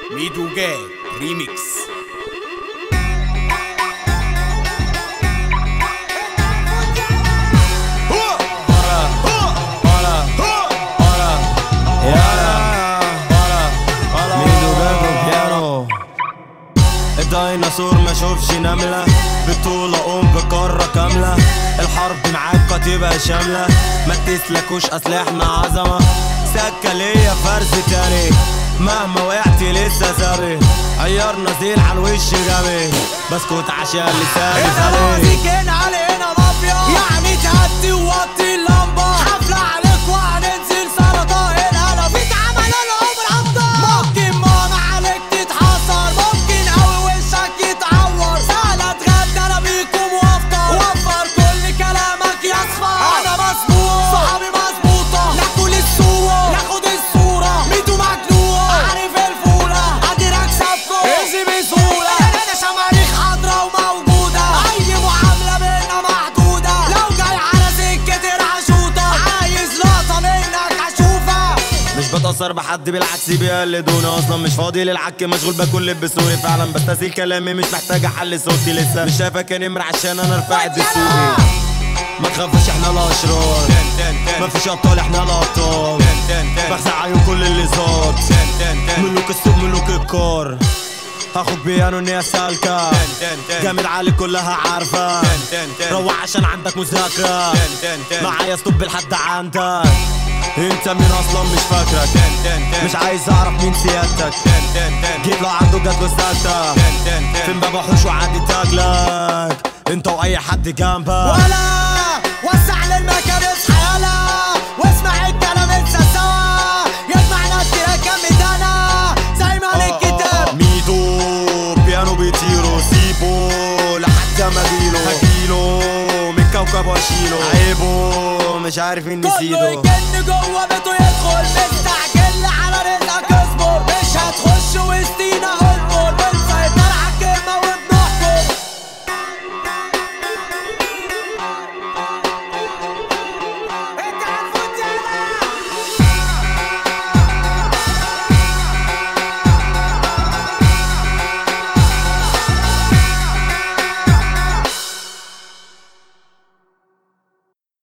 ميدو جاي ريميكس ميدو جابو بيانو الديناصور ما شوفش نملة بطولة قوم بقارة كاملة الحرب معاك هتبقى شاملة ما تسلكوش اصل احنا عظمة سكة ليا فرز تاني مهما وقعت لسه سابي عيار نزيل على الوش جامي بسكت عشان لساني هنا خالي موازيك هنا علينا مافيا يعني تهدي ووطي اللمبة حفلة عليك وهننزل سلطة هنا انا فيك عمل العمر ابطال ممكن ماما عليك تتحصر ممكن قوي وشك يتعور سهلة اتغدى انا بيكم وافطر وفر كل كلامك يصفى انا مظبوط صحابي مظبوطة ناكل الصورة ناخد الصورة ميتو مجنون عارف الفولة قادر اكسب فوق ايزي بسهولة هنا شماريخ حاضرة وموجودة اي معاملة بينا محدودة لو جاي على سكتي راح اشوطك عايز لقطة منك اشوفها مش بتأثر بحد بالعكس بيقلدوني اصلا مش فاضي للعك مشغول باكل لبسوني فعلا بستسهل كلامي مش محتاج احل صوتي لسه مش شايفك يا نمر عشان انا رفعت السوقي ما تخافش احنا الاشرار مفيش ابطال احنا الابطال بخزع عيون كل اللي زاد ملوك السوق ملوك الكار هاخد بيانو ان هي سالكة جامد علي كلها عارفة روح عشان عندك مذاكرة معايا ستوب لحد عندك انت مين اصلا مش فاكرك مش عايز اعرف مين سيادتك جيت له عنده جات له سالتة فين باب وحوش وعدي تاجلك انت واي حد جنبك ولا وسع للمكان اصحى يلا واسمع الكلام انسى سوا يجمعنا التراك جنب انا زي ما الكتاب ميدو بيانو بيطيرو سيبو لحد ما اجيله هجيله من كوكب واشيله عيبه مش عارف اني كله نسيته يجن جوه بيته يدخل مستعجل